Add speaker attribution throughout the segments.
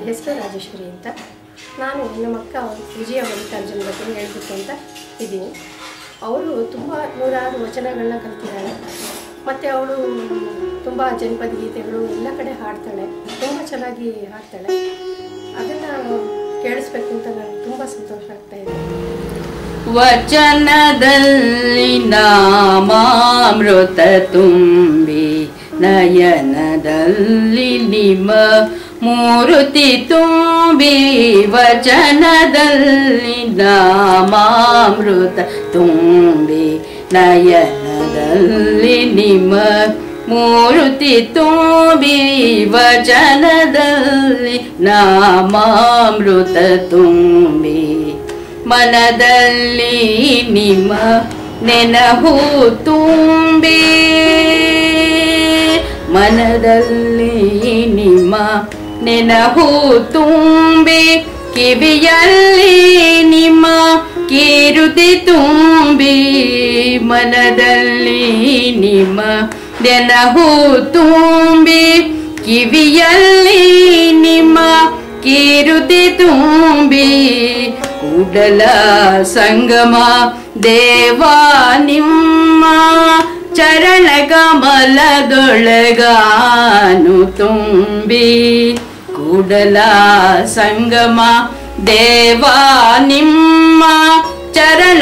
Speaker 1: ಹೆಸರು ರಾಜೇಶ್ವರಿ ಅಂತ ನಾನು ನಮ್ಮ ಅಕ್ಕ ವಿಜಯ ಮಲ್ಲಿಕಾರ್ಜುನ ಬಗ್ಗೆ ಹೇಳ್ಬೇಕು ಅಂತ ಇದ್ದೀನಿ ಅವಳು ತುಂಬ ನೂರಾರು ವಚನಗಳನ್ನ ಕಲ್ತಿದ್ದಾಳೆ ಮತ್ತು ಅವಳು ತುಂಬ ಜನಪದ ಗೀತೆಗಳು ಎಲ್ಲ ಕಡೆ ಹಾಡ್ತಾಳೆ ತುಂಬ ಚೆನ್ನಾಗಿ ಹಾಡ್ತಾಳೆ ಅದನ್ನು ಕೇಳಿಸ್ಬೇಕು ಅಂತ ನನಗೆ ತುಂಬ ಸಂತೋಷ ಆಗ್ತಾ ಇದೆ
Speaker 2: ವಚನದಲ್ಲಿ ನಾಮಾಮೃತ ತುಂಬಿ ನಯನದಲ್ಲಿ ನಿಮ್ಮ ಮೂರುತಿ ತುಂಬಿ ವಚನದಲ್ಲಿ ನಾಮಾಮೃತ ತುಂಬಿ ನಯನದಲ್ಲಿ ನಿಮ್ಮ ಮೂರುತಿ ತುಂಬಿ ವಚನದಲ್ಲಿ ನಾಮಾಮೃತ ತುಂಬಿ ಮನದಲ್ಲಿ ನಿಮ್ಮ ನೆನಹು ತುಂಬಿ ಮನದಲ್ಲಿ ನಿಮ್ಮ ನೆನಹು ತುಂಬಿ ಕಿವಿಯಲ್ಲಿ ನಿಮ್ಮ ಕೀರುತಿ ತುಂಬಿ ಮನದಲ್ಲಿ ನಿಮ್ಮ ನೆನಹು ತುಂಬಿ ಕಿವಿಯಲ್ಲಿ ನಿಮ್ಮ ಕೀರುತಿ ತುಂಬಿ ಕೂಡಲ ಸಂಗಮ ದೇವ ನಿಮ್ಮ ಚರಣ ಕಮಲದೊಳಗಾನು ತುಂಬಿ ಕೂಡಲ ಸಂಗಮ ದೇವ ನಿಮ್ಮ ಚರಣ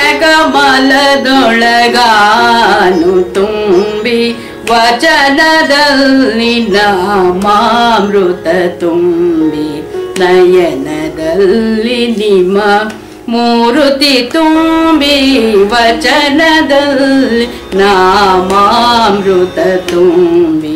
Speaker 2: ಕಮಲದೊಳಗಾನು ತುಂಬಿ ವಚನದಲ್ಲಿ ನಾಮಾಮೃತ ತುಂಬಿ ನಯನದಲ್ಲಿ ನಿಮ್ಮ ಮೂರುತಿ ತುಂಬಿ ವಚನದಲ್ಲಿ ನಾಮಾಮೃತ ತುಂಬಿ